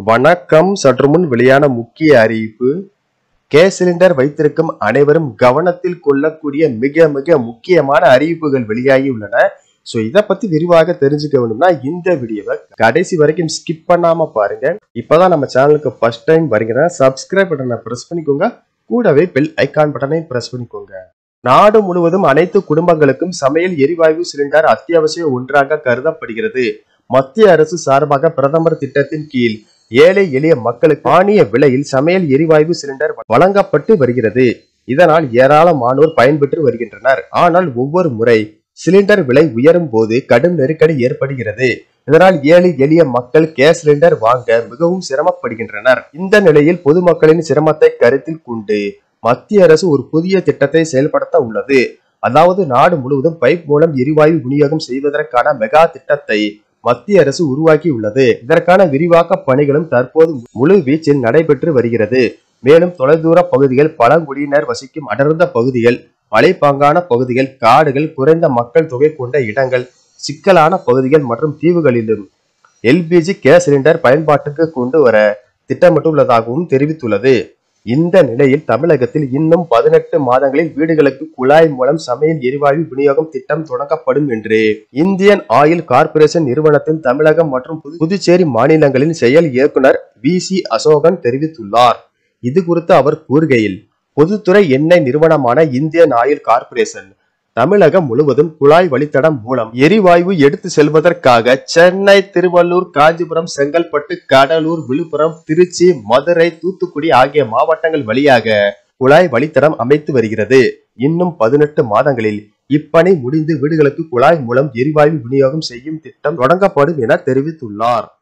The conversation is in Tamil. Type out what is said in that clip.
வணக்கம் சற்று முன் வெளியான முக்கிய அறிவிப்பு கேஸ் சிலிண்டர் வைத்திருக்கும் அனைவரும் கவனத்தில் கொள்ளக்கூடிய மிக மிக முக்கியமான அறிவிப்புகள் வெளியாகி உள்ளன ஸோ இதை பத்தி விரிவாக தெரிஞ்சுக்க வேணும்னா இந்த வீடியோவை கடைசி வரைக்கும் ஸ்கிப் பண்ணாம பாருங்க இப்பதான் நம்ம சேனலுக்கு ஃபர்ஸ்ட் டைம் வரீங்கன்னா சப்ஸ்கிரைப் பட்டனை பிரஸ் பண்ணிக்கோங்க கூடவே பெல் ஐகான் பட்டனை பிரஸ் பண்ணிக்கோங்க நாடு முழுவதும் அனைத்து குடும்பங்களுக்கும் சமையல் எரிவாயு சிலிண்டர் அத்தியாவசிய ஒன்றாக கருதப்படுகிறது மத்திய அரசு சார்பாக பிரதமர் திட்டத்தின் கீழ் ஏழை எளிய மக்களுக்கு மானிய விலையில் சமையல் எரிவாயு சிலிண்டர் வழங்கப்பட்டு வருகிறது இதனால் ஏராளமானோர் பயன்பெற்று வருகின்றனர் ஆனால் ஒவ்வொரு முறை சிலிண்டர் விலை உயரும் போது கடும் நெருக்கடி ஏற்படுகிறது இதனால் ஏழை எளிய மக்கள் கேஸ் சிலிண்டர் வாங்க மிகவும் சிரமப்படுகின்றனர் இந்த நிலையில் பொதுமக்களின் சிரமத்தை கருத்தில் கொண்டு மத்திய அரசு ஒரு புதிய திட்டத்தை செயல்படுத்த உள்ளது அதாவது நாடு முழுவதும் பைப் மூலம் எரிவாயு விநியோகம் செய்வதற்கான மெகா திட்டத்தை மத்திய அரசு உருவாக்கி உள்ளது இதற்கான விரிவாக்க பணிகளும் தற்போது முழு வீச்சில் நடைபெற்று வருகிறது மேலும் தொலைதூர பகுதிகள் பழங்குடியினர் வசிக்கும் அடர்ந்த பகுதிகள் மலைப்பாங்கான பகுதிகள் காடுகள் குறைந்த மக்கள் தொகை கொண்ட இடங்கள் சிக்கலான பகுதிகள் மற்றும் தீவுகளிலும் எல்பிஜி கேஸ் சிலிண்டர் பயன்பாட்டுக்கு கொண்டு வர திட்டமிட்டுள்ளதாகவும் தெரிவித்துள்ளது இந்த நிலையில் தமிழகத்தில் இன்னும் பதினெட்டு மாதங்களில் வீடுகளுக்கு குழாய் மூலம் சமையல் எரிவாயு விநியோகம் திட்டம் தொடங்கப்படும் என்று இந்தியன் ஆயில் கார்ப்பரேஷன் நிறுவனத்தின் தமிழகம் மற்றும் புது- புதுச்சேரி மாநிலங்களின் செயல் இயக்குனர் வி சி அசோகன் தெரிவித்துள்ளார் இது குறித்து அவர் கூறுகையில் பொதுத்துறை எண்ணெய் நிறுவனமான இந்தியன் ஆயில் கார்ப்பரேஷன் தமிழகம் முழுவதும் குழாய் வழித்தடம் மூலம் எரிவாயு எடுத்து செல்வதற்காக சென்னை திருவள்ளூர் காஞ்சிபுரம் செங்கல்பட்டு கடலூர் விழுப்புரம் திருச்சி மதுரை தூத்துக்குடி ஆகிய மாவட்டங்கள் வழியாக குழாய் வழித்தடம் அமைத்து வருகிறது இன்னும் பதினெட்டு மாதங்களில் இப்பணி முடிந்து வீடுகளுக்கு குழாய் மூலம் எரிவாயு விநியோகம் செய்யும் திட்டம் தொடங்கப்படும் என தெரிவித்துள்ளார்